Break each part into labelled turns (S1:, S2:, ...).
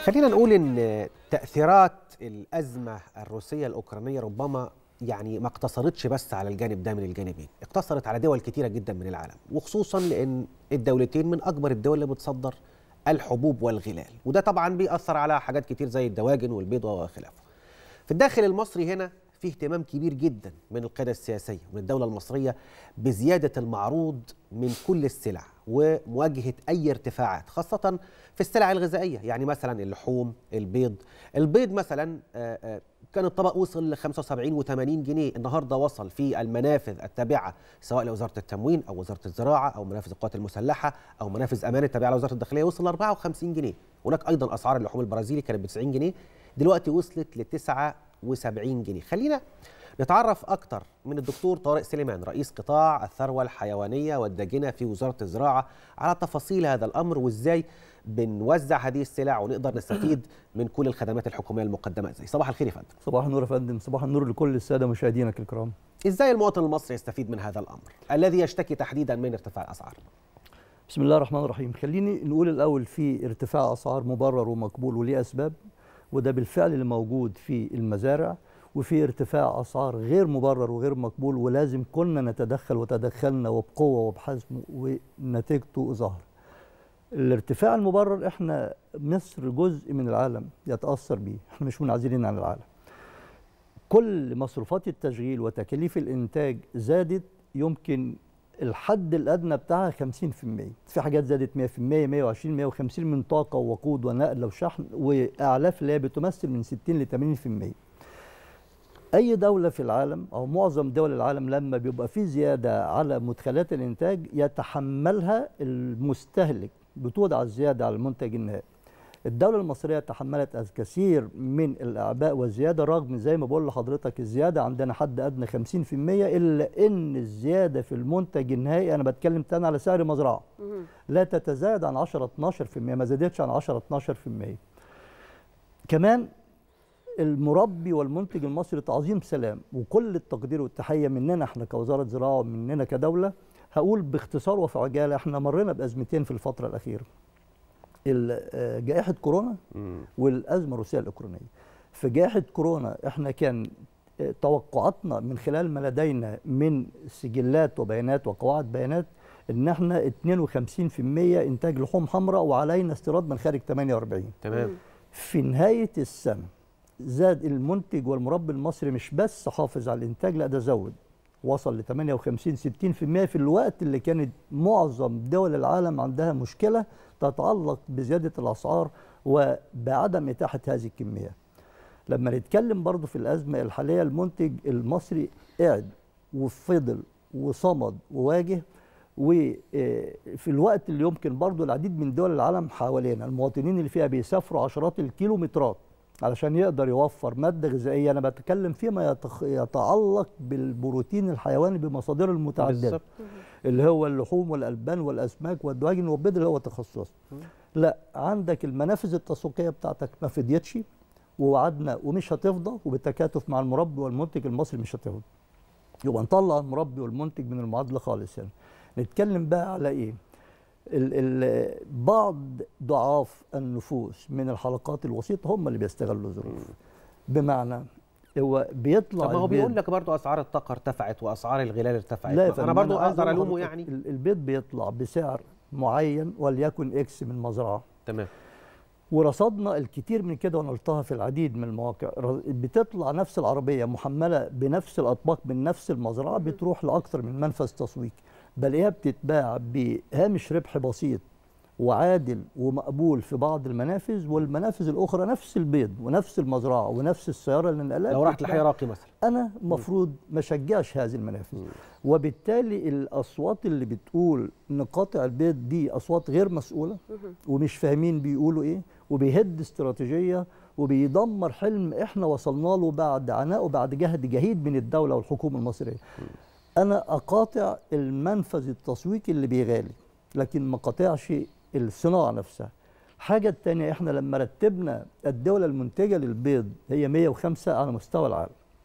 S1: خلينا نقول ان تاثيرات الازمه الروسيه الاوكرانيه ربما يعني ما اقتصرتش بس على الجانب ده من الجانبين اقتصرت على دول كتيره جدا من العالم وخصوصا لان الدولتين من اكبر الدول اللي بتصدر الحبوب والغلال وده طبعا بيأثر على حاجات كتير زي الدواجن والبيض وخلافه في الداخل المصري هنا في اهتمام كبير جدا من القياده السياسيه ومن الدوله المصريه بزياده المعروض من كل السلع ومواجهه اي ارتفاعات خاصه في السلع الغذائيه يعني مثلا اللحوم البيض البيض مثلا آه، آه، كان الطبق وصل ل 75 و80 جنيه النهارده وصل في المنافذ التابعه سواء لوزاره التموين او وزاره الزراعه او منافذ القوات المسلحه او منافذ امان التابعه لوزاره الداخليه وصل ل 54 جنيه هناك ايضا اسعار اللحوم البرازيلي كانت ب 90 جنيه دلوقتي وصلت ل 79 جنيه خلينا نتعرف اكتر من الدكتور طارق سليمان رئيس قطاع الثروه الحيوانيه والداجنه في وزاره الزراعه على تفاصيل هذا الامر وازاي بنوزع هذه السلع ونقدر نستفيد من كل الخدمات الحكوميه المقدمه ازاي صباح الخير يا فندم
S2: صباح النور يا فندم صباح النور لكل الساده مشاهدينك الكرام
S1: ازاي المواطن المصري يستفيد من هذا الامر الذي يشتكي تحديدا من ارتفاع الاسعار
S2: بسم الله الرحمن الرحيم خليني نقول الاول في ارتفاع اسعار مبرر ومقبول وليه اسباب وده بالفعل اللي موجود في المزارع وفي ارتفاع اسعار غير مبرر وغير مقبول ولازم كنا نتدخل وتدخلنا وبقوه وبحزم ونتيجته ظهر الارتفاع المبرر احنا مصر جزء من العالم يتاثر به احنا مش منعزلين عن العالم كل مصروفات التشغيل وتكاليف الانتاج زادت يمكن الحد الادنى بتاعها 50% في حاجات زادت 100% 120 150 من طاقه ووقود ونقل وشحن واعلاف اللي هي بتمثل من 60 ل 80% اي دوله في العالم او معظم دول العالم لما بيبقى في زياده على مدخلات الانتاج يتحملها المستهلك بتوضع الزياده على المنتج النهائي الدولة المصرية تحملت الكثير من الأعباء والزيادة رغم زي ما بقول لحضرتك الزيادة عندنا حد أدنى 50% إلا إن الزيادة في المنتج النهائي أنا بتكلم تاني على سعر مزرعة لا تتزايد عن 10 12% ما زادتش عن 10 12% كمان المربي والمنتج المصري تعظيم سلام وكل التقدير والتحية مننا احنا كوزارة زراعة ومننا كدولة هقول باختصار وفي عجالة احنا مرينا بأزمتين في الفترة الأخيرة جائحة كورونا والأزمة الروسية الأوكرانية في جائحة كورونا احنا كان توقعاتنا من خلال ما لدينا من سجلات وبيانات وقواعد بيانات ان احنا 52% انتاج لحوم حمراء وعلينا استيراد من خارج 48
S1: تمام
S2: في نهاية السنة زاد المنتج والمربي المصري مش بس حافظ على الانتاج لا ده زود وصل ل 58 60% في الوقت اللي كانت معظم دول العالم عندها مشكله تتعلق بزياده الاسعار وبعدم اتاحه هذه الكميات. لما نتكلم برضو في الازمه الحاليه المنتج المصري قعد وفضل وصمد وواجه وفي الوقت اللي يمكن برضو العديد من دول العالم حوالينا المواطنين اللي فيها بيسافروا عشرات الكيلومترات علشان يقدر يوفر ماده غذائيه انا بتكلم فيما يتخ... يتعلق بالبروتين الحيواني بمصادره المتعدده
S1: بالظبط.
S2: اللي هو اللحوم والالبان والاسماك والدواجن والبيض اللي هو تخصص لا عندك المنافذ التسويقيه بتاعتك ما فضيتش ووعدنا ومش هتفضى وبالتكاتف مع المربي والمنتج المصري مش هتفضى يبقى نطلع المربي والمنتج من المعادله خالص يعني نتكلم بقى على ايه ال ال بعض ضعاف النفوس من الحلقات الوسيطه هم اللي بيستغلوا الظروف بمعنى هو بيطلع
S1: طب ما هو
S2: البيض-
S1: بيقول لك برضه اسعار الطاقه ارتفعت واسعار الغلال ارتفعت
S2: لا يا
S1: انا
S2: فندم،
S1: برضه
S2: عايز
S1: اقدر
S2: أقول
S1: الومه
S2: لحضرتك
S1: يعني
S2: ال- البيض بيطلع بسعر معين وليكن اكس من مزرعه
S1: تمام
S2: ورصدنا الكتير من كده وانا قلتها في العديد من المواقع ر- بتطلع نفس العربيه محمله بنفس الاطباق من نفس المزرعه بتروح لاكثر من منفذ تسويق بلاقيها بتتباع بهامش ربح بسيط وعادل ومقبول في بعض المنافذ والمنافذ الاخرى نفس البيض ونفس المزرعه ونفس السياره اللي نقلها
S1: لو راحت
S2: بتتباع
S1: لحي راقي مثلا
S2: انا المفروض ما اشجعش هذه المنافذ وبالتالي الاصوات اللي بتقول نقاطع البيض دي اصوات غير مسؤوله ومش فاهمين بيقولوا ايه وبيهد استراتيجيه وبيدمر حلم احنا وصلنا له بعد عناء وبعد جهد جهيد من الدوله والحكومه المصريه انا اقاطع المنفذ التسويقي اللي بيغالي لكن ما قاطعش الصناعه نفسها الحاجه الثانيه احنا لما رتبنا الدوله المنتجه للبيض هي 105 على مستوى العالم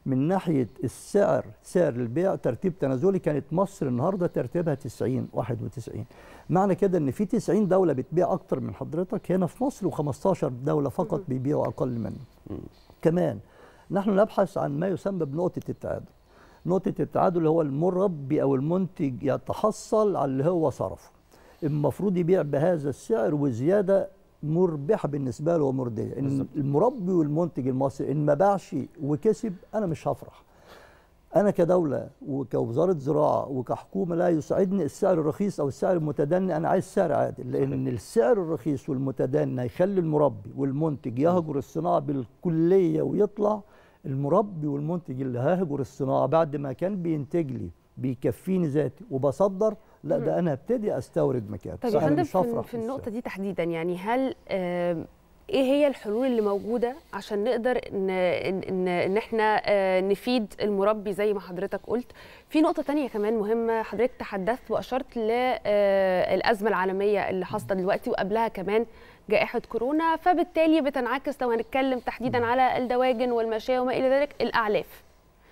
S2: من ناحيه السعر سعر البيع ترتيب تنازلي كانت مصر النهارده ترتيبها 90 91 معنى كده ان في 90 دوله بتبيع اكتر من حضرتك هنا في مصر و15 دوله فقط بيبيعوا اقل منه كمان نحن نبحث عن ما يسمى بنقطه التعادل نقطه التعادل اللي هو المربي او المنتج يتحصل على اللي هو صرفه المفروض يبيع بهذا السعر وزياده مربحه بالنسبه له ومرضيه ان
S1: بالظبط.
S2: المربي والمنتج المصري ان ما باعش وكسب انا مش هفرح انا كدوله وكوزاره زراعه وكحكومه لا يساعدني السعر الرخيص او السعر المتدني انا عايز سعر عادل لان السعر الرخيص والمتدني هيخلي المربي والمنتج يهجر الصناعه بالكليه ويطلع المربي والمنتج اللي هيهجر الصناعه بعد ما كان بينتج لي بيكفيني ذاتي وبصدر لا ده انا هبتدي استورد مكان
S3: طيب يا
S2: أنا
S3: فندم
S2: مش
S3: في,
S2: هفرح
S3: في النقطة
S2: بالسعر.
S3: دي تحديدا يعني هل آم، ايه هي الحلول اللي موجودة عشان نقدر ان ان, إن, إن احنا آه، نفيد المربي زي ما حضرتك قلت في نقطة تانية كمان مهمة حضرتك تحدثت واشرت للأزمة العالمية اللي حاصلة دلوقتي وقبلها كمان جائحة كورونا فبالتالي بتنعكس لو هنتكلم تحديدا على الدواجن والماشية وما إلى ذلك الأعلاف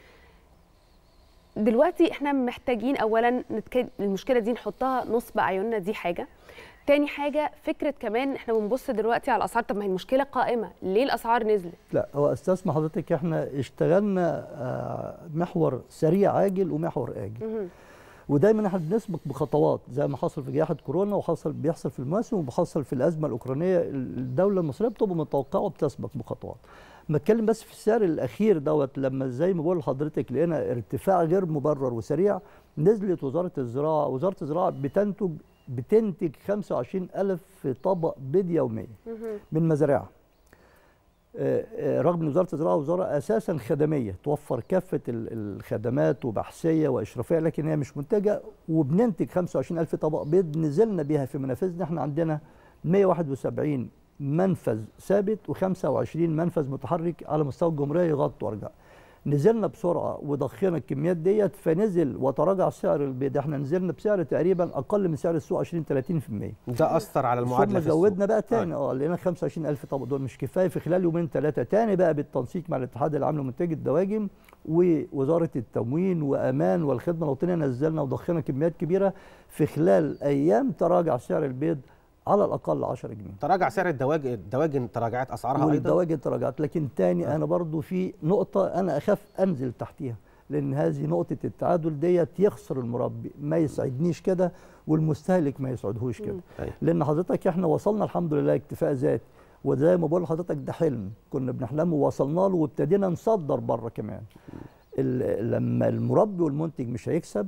S3: دلوقتي احنا محتاجين اولا نتك... المشكله دي نحطها نصب اعيننا دي حاجه تاني حاجه فكره كمان احنا بنبص دلوقتي على الاسعار طب ما هي المشكله قائمه ليه الاسعار نزلت
S2: لا هو استسمح حضرتك احنا اشتغلنا آه، محور سريع عاجل ومحور اجل
S3: مهم.
S2: ودايما احنا بنسبق بخطوات زي ما حصل في جائحه كورونا وحصل بيحصل في المواسم وبيحصل في الازمه الاوكرانيه الدوله المصريه بتبقى متوقعه وبتسبق بخطوات ما اتكلم بس في السعر الاخير دوت لما زي ما بقول لحضرتك لقينا ارتفاع غير مبرر وسريع نزلت وزاره الزراعه وزاره الزراعه بتنتج بتنتج 25000 طبق بيض يوميا
S3: مهم.
S2: من مزارعها آه، آه، رغم ان وزاره الزراعه وزاره اساسا خدميه توفر كافه ال- الخدمات وبحثيه واشرافيه لكن هي مش منتجه وبننتج 25000 طبق بيض نزلنا بيها في منافذنا احنا عندنا 171 منفذ ثابت و25 منفذ متحرك على مستوى الجمهوريه يغطوا ارجاء نزلنا بسرعه وضخينا الكميات ديت فنزل وتراجع سعر البيض احنا نزلنا بسعر تقريبا اقل من سعر السوق 20 30%
S1: ده اثر على المعادله
S2: ثم
S1: في السوق.
S2: زودنا بقى تاني اه لقينا 25000 طبق دول مش كفايه في خلال يومين ثلاثه تاني بقى بالتنسيق مع الاتحاد العام لمنتجي الدواجن ووزاره التموين وامان والخدمه الوطنيه نزلنا وضخينا كميات كبيره في خلال ايام تراجع سعر البيض على الاقل 10 جنيه
S1: تراجع سعر الدواجن الدواجن تراجعت اسعارها ايضا
S2: والدواجن تراجعت لكن تاني انا برضو في نقطه انا اخاف انزل تحتيها لان هذه نقطه التعادل ديت يخسر المربي ما يسعدنيش كده والمستهلك ما يسعدهوش كده
S1: أيوة.
S2: لان حضرتك احنا وصلنا الحمد لله اكتفاء ذاتي وزي ما بقول لحضرتك ده حلم كنا بنحلمه ووصلنا له وابتدينا نصدر بره كمان ال- لما المربي والمنتج مش هيكسب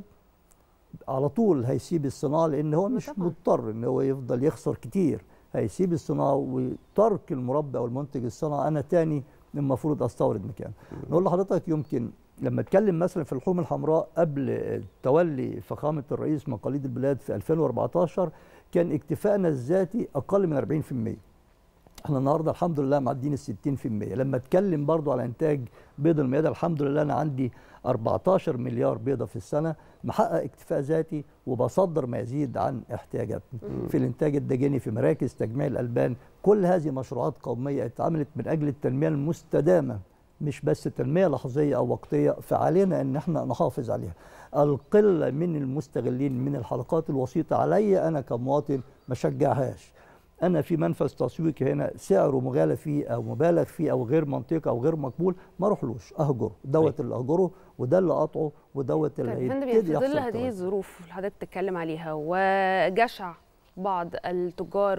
S2: على طول هيسيب الصناعه لان هو مش
S3: طبعاً.
S2: مضطر ان هو يفضل يخسر كتير هيسيب الصناعه وترك المربي او المنتج الصناعه انا تاني المفروض استورد مكانه نقول لحضرتك يمكن لما اتكلم مثلا في اللحوم الحمراء قبل تولي فخامه الرئيس مقاليد البلاد في 2014 كان اكتفائنا الذاتي اقل من 40% احنا النهارده الحمد لله معديين ال 60% لما اتكلم برضو على انتاج بيض الميادة الحمد لله انا عندي 14 مليار بيضه في السنه محقق اكتفاء ذاتي وبصدر ما يزيد عن احتياجاتنا في الانتاج الدجني في مراكز تجميع الالبان كل هذه مشروعات قوميه اتعملت من اجل التنميه المستدامه مش بس تنميه لحظيه او وقتيه فعلينا ان احنا نحافظ عليها القله من المستغلين من الحلقات الوسيطه علي انا كمواطن ما شجعهاش انا في منفذ تسويق هنا سعره مغالى فيه او مبالغ فيه او غير منطقي او غير مقبول ما اروحلوش اهجره دوت اللي اهجره وده اللي قطعه ودوت اللي
S3: طيب فندم
S2: هيبتدي
S3: في ظل
S2: يحصل
S3: هذه
S2: توازن.
S3: الظروف اللي حضرتك بتتكلم عليها وجشع بعض التجار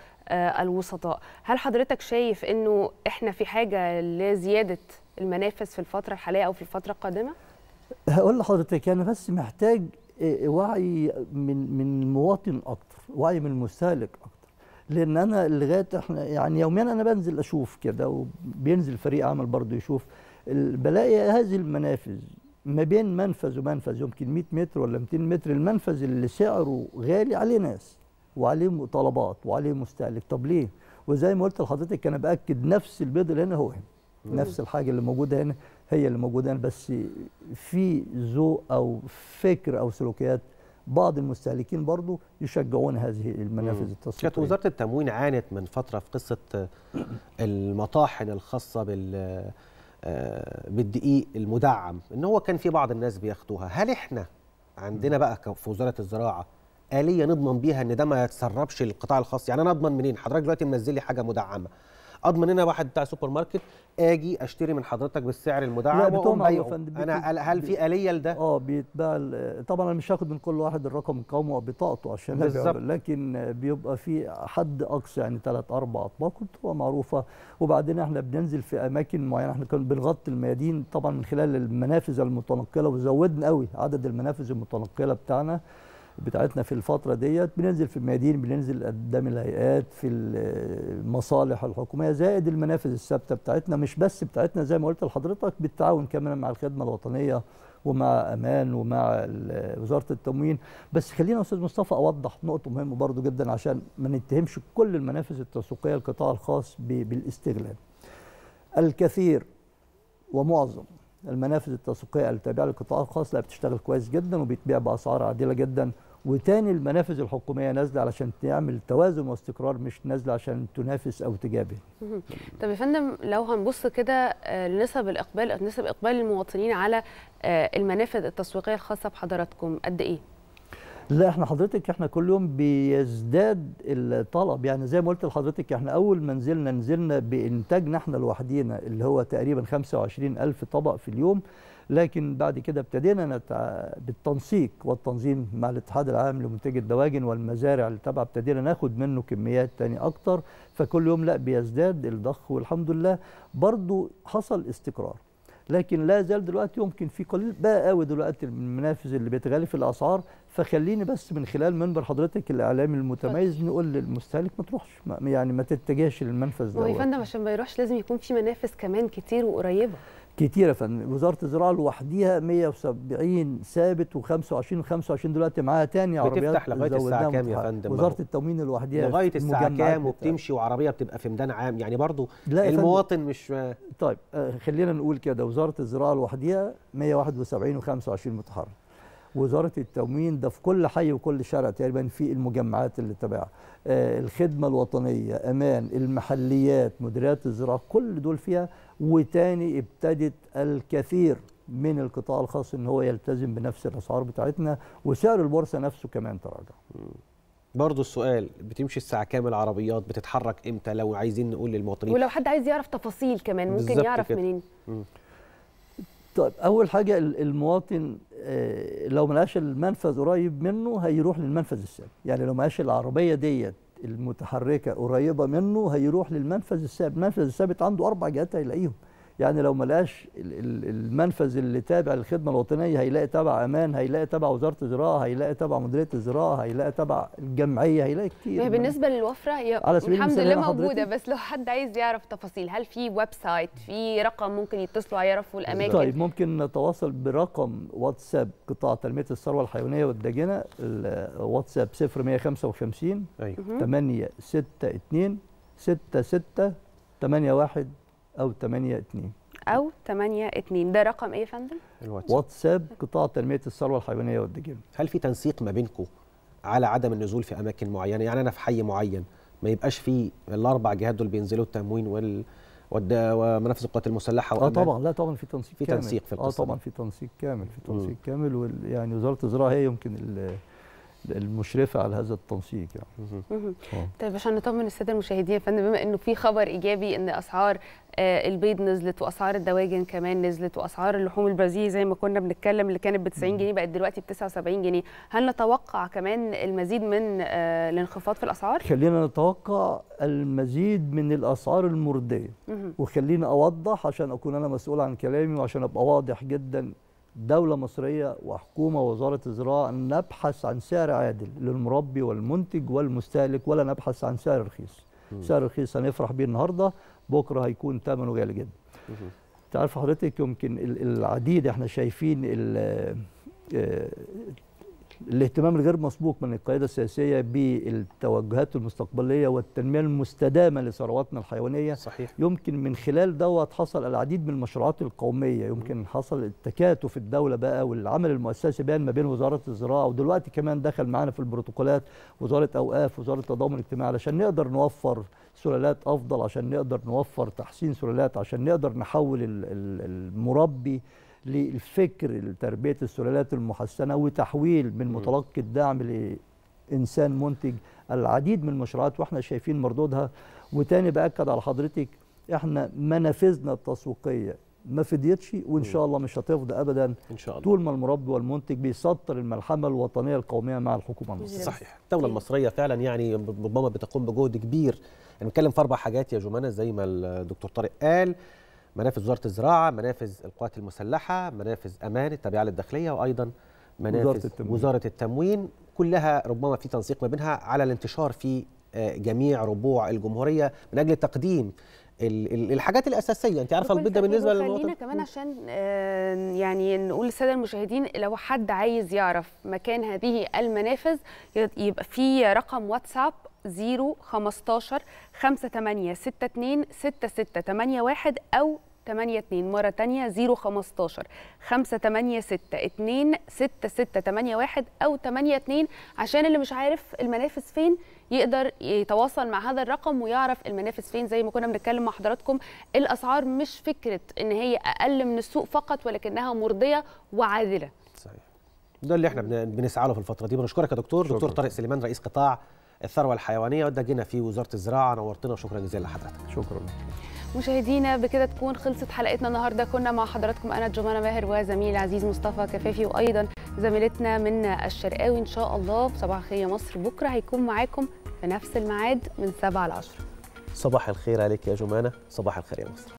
S3: والوسطاء هل حضرتك شايف انه احنا في حاجه لزياده المنافذ في الفتره الحاليه او في الفتره القادمه
S2: هقول لحضرتك انا بس محتاج إيه، وعي من من المواطن اكتر وعي من المستهلك اكتر لان انا لغايه احنا يعني يوميا انا بنزل اشوف كده وبينزل فريق عمل برضه يشوف ال- بلاقي هذه المنافذ ما بين منفذ ومنفذ يمكن 100 متر ولا 200 متر المنفذ اللي سعره غالي عليه ناس وعليه طلبات وعليه مستهلك طب ليه وزي ما قلت لحضرتك انا باكد نفس البيض اللي هنا هو هنا نفس الحاجه اللي موجوده هنا هي اللي موجوده هنا بس في ذوق او فكر او سلوكيات بعض المستهلكين برضو يشجعون هذه المنافذ
S1: كانت
S2: التسويقيه
S1: وزاره التموين عانت من فتره في قصه المطاحن الخاصه بال آه، بالدقيق المدعم ان هو كان في بعض الناس بياخدوها هل احنا عندنا بقى ك- في وزاره الزراعه آلية نضمن بيها ان ده ما يتسربش للقطاع الخاص يعني انا اضمن منين حضرتك دلوقتي منزل لي حاجه مدعمه اضمن ان انا واحد بتاع سوبر ماركت اجي اشتري من حضرتك بالسعر المدعم
S2: لا،
S1: واقوم
S2: بتوع يا
S1: بيعه
S2: فندم،
S1: انا
S2: بت-
S1: هل- هل في آلية لده
S2: اه بيتباع ال- طبعا انا مش هاخد من كل واحد الرقم القومي وبطاقته عشان أبيعه
S1: بالظبط.
S2: له، لكن بيبقى في حد اقصى يعني ثلاث اربع اطباق بتبقى معروفه وبعدين احنا بننزل في اماكن معينه احنا كنا بنغطي الميادين طبعا من خلال المنافذ المتنقله وزودنا قوي عدد المنافذ المتنقله بتاعنا بتاعتنا في الفترة ديت بننزل في الميادين بننزل قدام الهيئات في المصالح الحكومية زائد المنافذ الثابتة بتاعتنا مش بس بتاعتنا زي ما قلت لحضرتك بالتعاون كمان مع الخدمة الوطنية ومع امان ومع ال- وزاره التموين بس خلينا يا استاذ مصطفى اوضح نقطه مهمه برضو جدا عشان ما نتهمش كل المنافذ التسويقيه القطاع الخاص ب- بالاستغلال الكثير ومعظم المنافذ التسويقيه التابعه للقطاع الخاص لا بتشتغل كويس جدا وبتبيع باسعار عادله جدا وتاني المنافذ الحكوميه نازله علشان تعمل توازن واستقرار مش نازله عشان تنافس او تجابه
S3: مهم. طب يا فندم لو هنبص كده آه، لنسب الاقبال نسب اقبال المواطنين على آه، المنافذ التسويقيه الخاصه بحضراتكم قد ايه؟
S2: لا احنا حضرتك احنا كل يوم بيزداد الطلب يعني زي ما قلت لحضرتك احنا اول ما نزلنا نزلنا بانتاجنا احنا لوحدينا اللي هو تقريبا 25 الف طبق في اليوم لكن بعد كده ابتدينا نتع... بالتنسيق والتنظيم مع الاتحاد العام لمنتجي الدواجن والمزارع اللي تبع ابتدينا ناخد منه كميات تاني اكتر فكل يوم لا بيزداد الضخ والحمد لله برضو حصل استقرار لكن لا زال دلوقتي يمكن في قليل بقى قوي دلوقتي المنافذ اللي بيتغالي في الاسعار فخليني بس من خلال منبر حضرتك الاعلامي المتميز نقول للمستهلك ما تروحش ما يعني ما تتجهش للمنفذ
S3: ما هو يا
S2: دوت
S3: فندم عشان ما يروحش لازم يكون في منافذ كمان كتير وقريبه
S2: كتير يا فندم وزاره الزراعه لوحديها 170 ثابت و25 و25 دلوقتي معاها تاني عربيات
S1: بتفتح لغايه الساعه
S2: زودناها
S1: كام يا
S2: متحرك.
S1: فندم
S2: وزاره التموين لوحديها
S1: لغايه
S2: في
S1: الساعه
S2: المجمعات
S1: كام
S2: بتاع-
S1: وبتمشي وعربيه بتبقى في ميدان عام يعني برضو
S2: لا يا فندم.
S1: المواطن مش
S2: طيب آه، خلينا نقول كده وزاره الزراعه لوحديها 171 و25 متحرك وزاره التموين ده في كل حي وكل شارع تقريبا في المجمعات اللي تبعها آه الخدمه الوطنيه امان المحليات مديريات الزراعه كل دول فيها وتاني ابتدت الكثير من القطاع الخاص ان هو يلتزم بنفس الاسعار بتاعتنا وسعر البورصه نفسه كمان تراجع
S1: برضو السؤال بتمشي الساعه كام العربيات بتتحرك امتى لو عايزين نقول للمواطنين
S3: ولو حد عايز يعرف تفاصيل كمان ممكن
S1: بالظبط
S3: يعرف
S1: كده.
S3: منين
S2: طيب اول حاجه ال- المواطن آه، لو ملقاش المنفذ قريب منه هيروح للمنفذ الثابت يعني لو ملقاش العربيه ديت المتحركه قريبه منه هيروح للمنفذ الثابت المنفذ الثابت عنده اربع جهات هيلاقيهم يعني لو ملقاش ال- ال- المنفذ اللي تابع للخدمه الوطنيه هيلاقي تبع امان هيلاقي تبع وزاره الزراعه هيلاقي تبع مديريه الزراعه هيلاقي تبع الجمعيه هيلاقي كتير
S3: ما هي
S2: من-
S3: بالنسبه للوفره هي
S2: على سبيل
S3: الحمد
S2: المثال
S3: لله
S2: هنا
S3: موجوده
S2: حضرتك-
S3: بس لو حد عايز يعرف تفاصيل هل في ويب سايت في رقم ممكن يتصلوا يعرفوا الاماكن
S2: طيب ممكن نتواصل برقم واتساب قطاع تنميه الثروه الحيوانيه والدجنه الواتساب 0155
S1: ايوه
S2: 8 6 2 6 6 8 1 او 8 2
S3: او 8 2 ده رقم ايه يا فندم
S1: الواتساب
S2: واتساب قطاع تنميه الثروه الحيوانيه والدجنه
S1: هل في تنسيق ما بينكم على عدم النزول في اماكن معينه يعني انا في حي معين ما يبقاش فيه الاربع جهات دول بينزلوا التموين وال والد- ومنافذ القوات المسلحه
S2: اه
S1: وأمان؟
S2: طبعا لا طبعا في تنسيق
S1: في
S2: كامل.
S1: تنسيق في
S2: اه
S1: القصة
S2: طبعا
S1: دي.
S2: في تنسيق كامل في
S1: مم.
S2: تنسيق كامل وال يعني وزاره الزراعه هي يمكن ال- المشرفه على هذا التنسيق يعني
S1: مهم.
S3: مهم.
S2: آه.
S3: طيب عشان نطمن الساده المشاهدين يا فندم بما انه في خبر ايجابي ان اسعار آه، البيض نزلت واسعار الدواجن كمان نزلت واسعار اللحوم البرازيلي زي ما كنا بنتكلم اللي كانت ب 90 جنيه بقت دلوقتي ب 79 جنيه هل نتوقع كمان المزيد من آه، الانخفاض في الاسعار
S2: خلينا نتوقع المزيد من الاسعار المرديه
S3: مهم.
S2: وخليني اوضح عشان اكون انا مسؤول عن كلامي وعشان ابقى واضح جدا دولة مصرية وحكومة ووزارة الزراعة أن نبحث عن سعر عادل للمربي والمنتج والمستهلك ولا نبحث عن سعر رخيص سعر رخيص هنفرح بيه النهاردة بكرة هيكون ثمنه غالي جدا
S1: مهم.
S2: تعرف حضرتك يمكن ال- العديد احنا شايفين ال- آه، الاهتمام الغير مسبوق من القيادة السياسية بالتوجهات المستقبلية والتنمية المستدامة لثرواتنا الحيوانية
S1: صحيح
S2: يمكن من خلال دوت حصل العديد من المشروعات القومية يمكن حصل التكاتف الدولة بقى والعمل المؤسسي بين ما بين وزارة الزراعة ودلوقتي كمان دخل معانا في البروتوكولات وزارة أوقاف وزارة التضامن الاجتماعي علشان نقدر نوفر سلالات أفضل عشان نقدر نوفر تحسين سلالات عشان نقدر نحول ال- ال- المربي للفكر تربية السلالات المحسنة وتحويل من متلقي الدعم لإنسان منتج العديد من المشروعات واحنا شايفين مردودها وتاني بأكد على حضرتك احنا منافذنا التسويقية ما فضيتش وان شاء الله مش هتفضى ابدا
S1: ان شاء الله
S2: طول ما المربي والمنتج بيسطر الملحمه الوطنيه القوميه مع الحكومه المصريه
S1: صحيح الدولة المصرية فعلا يعني ربما بتقوم بجهد كبير يعني بنتكلم في أربع حاجات يا جمانة زي ما الدكتور طارق قال منافذ وزارة الزراعة منافذ القوات المسلحة منافذ أمان التابعة للداخلية وأيضا منافذ
S2: وزارة التموين.
S1: وزارة التموين كلها ربما في تنسيق ما بينها على الانتشار في آه، جميع ربوع الجمهورية من أجل تقديم ال- ال- الحاجات الأساسية أنت عارفة
S3: بكل
S1: البيض ده
S3: تأكيد
S1: بالنسبة
S3: وخلينا
S1: للمواطن
S3: كمان عشان آه، يعني نقول للساده المشاهدين لو حد عايز يعرف مكان هذه المنافذ ي- يبقى في رقم واتساب 015 5862 6681 او 82 مرة تانية 015 586 6681 أو 82 عشان اللي مش عارف المنافذ فين يقدر يتواصل مع هذا الرقم ويعرف المنافذ فين زي ما كنا بنتكلم مع حضراتكم الأسعار مش فكرة إن هي أقل من السوق فقط ولكنها مرضية وعادلة
S1: صحيح ده اللي احنا بن- بنسعى له في الفترة دي بنشكرك يا دكتور دكتور طارق سليمان رئيس قطاع الثروة الحيوانية وده جينا في وزارة الزراعة نورتنا وشكرا جزيلا لحضرتك
S2: شكرا
S3: مشاهدينا بكده تكون خلصت حلقتنا النهارده كنا مع حضراتكم انا جمانه ماهر وزميلي العزيز مصطفى كفافي وايضا زميلتنا من الشرقاوي ان شاء الله صباح الخير يا مصر بكره هيكون معاكم في نفس الميعاد من 7 ل 10
S1: صباح الخير عليك يا جمانة صباح الخير يا مصر